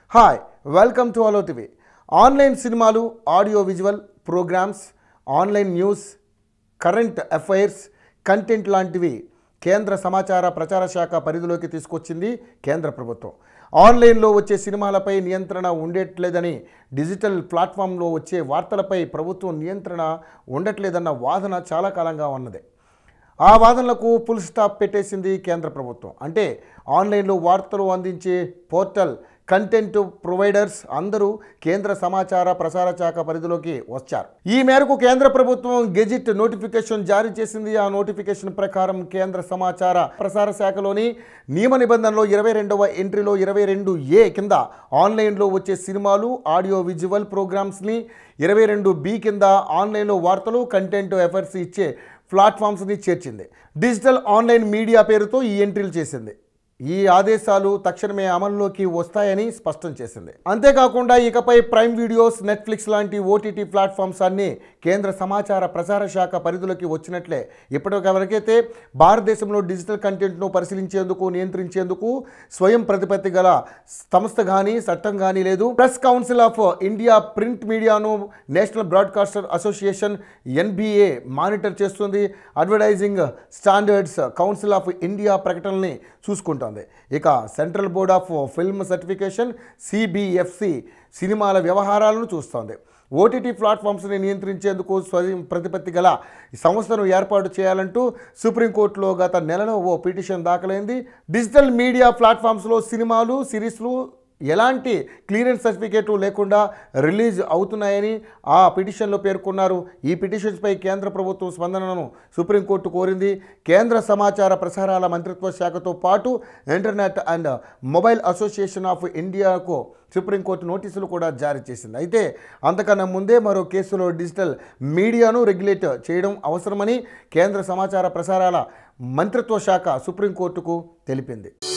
hi welcome to అలో TV online సినిమాలు audio visual programmes online news current affairs content లాంటివి కేంద్ర సమాచార ప్రచార శాఖ పరిధిలోకి తీసుకొచ్చింది కేంద్ర ప్రభుత్వం ఆన్లైన్లో వచ్చే సినిమాలపై నియంత్రణ ఉండట్లేదని డిజిటల్ ప్లాట్ఫామ్లో వచ్చే వార్తలపై ప్రభుత్వం నియంత్రణ ఉండట్లేదన్న వాదన చాలా కాలంగా ఉన్నది ఆ వాదనలకు ఫుల్ స్టాప్ పెట్టేసింది కేంద్ర ప్రభుత్వం అంటే ఆన్లైన్లో వార్తలు అందించే పోర్టల్ కంటెంట్ ప్రొవైడర్స్ అందరూ కేంద్ర సమాచార ప్రసార శాఖ పరిధిలోకి వచ్చారు ఈ మేరకు కేంద్ర ప్రభుత్వం గెజిట్ నోటిఫికేషన్ జారీ చేసింది ఆ నోటిఫికేషన్ ప్రకారం కేంద్ర సమాచార ప్రసార శాఖలోని నియమ నిబంధనలో ఇరవై రెండవ ఎంట్రీలో ఇరవై రెండు ఏ కింద ఆన్లైన్లో వచ్చే సినిమాలు ఆడియో విజువల్ ప్రోగ్రామ్స్ని ఇరవై రెండు బి కింద ఆన్లైన్లో వార్తలు కంటెంట్ ఎఫర్ట్స్ ఇచ్చే ప్లాట్ఫామ్స్ని చేర్చింది డిజిటల్ ఆన్లైన్ మీడియా పేరుతో ఈ ఎంట్రీలు చేసింది ఈ ఆదేశాలు తక్షణమే అమల్లోకి వస్తాయని స్పష్టం చేసింది అంతేకాకుండా ఇకపై ప్రైమ్ వీడియోస్ నెట్ఫ్లిక్స్ లాంటి ఓటీటీ ప్లాట్ఫామ్స్ అన్నీ కేంద్ర సమాచార ప్రసార శాఖ పరిధిలోకి వచ్చినట్లే ఇప్పటివరకైతే భారతదేశంలో డిజిటల్ కంటెంట్ను పరిశీలించేందుకు నియంత్రించేందుకు స్వయం ప్రతిపత్తి గల సంస్థ కానీ చట్టం కానీ లేదు press council of India print మీడియాను national broadcaster association NBA monitor చేస్తుంది advertising standards council of India ప్రకటనల్ని చూసుకుంటోంది ఇక central board of film certification CBFC సినిమాల వ్యవహారాలను చూస్తోంది ఓటీటీ ప్లాట్ఫామ్స్ని నియంత్రించేందుకు స్వయం ప్రతిపత్తి గల సంస్థను ఏర్పాటు చేయాలంటూ సుప్రీంకోర్టులో గత నెలలో ఓ పిటిషన్ దాఖలైంది డిజిటల్ మీడియా ప్లాట్ఫామ్స్లో సినిమాలు సిరీస్లు ఎలాంటి క్లియరెన్స్ సర్టిఫికేటు లేకుండా రిలీజ్ అవుతున్నాయని ఆ పిటిషన్లో పేర్కొన్నారు ఈ పిటిషన్స్పై కేంద్ర ప్రభుత్వం స్పందనను సుప్రీంకోర్టు కోరింది కేంద్ర సమాచార ప్రసారాల మంత్రిత్వ శాఖతో పాటు internet and mobile association of ఇండియాకు సుప్రీంకోర్టు నోటీసులు కూడా జారీ చేసింది అయితే అంతకన్నా ముందే మరో కేసులో డిజిటల్ మీడియాను రెగ్యులేట్ చేయడం అవసరమని కేంద్ర సమాచార ప్రసారాల మంత్రిత్వ శాఖ సుప్రీంకోర్టుకు తెలిపింది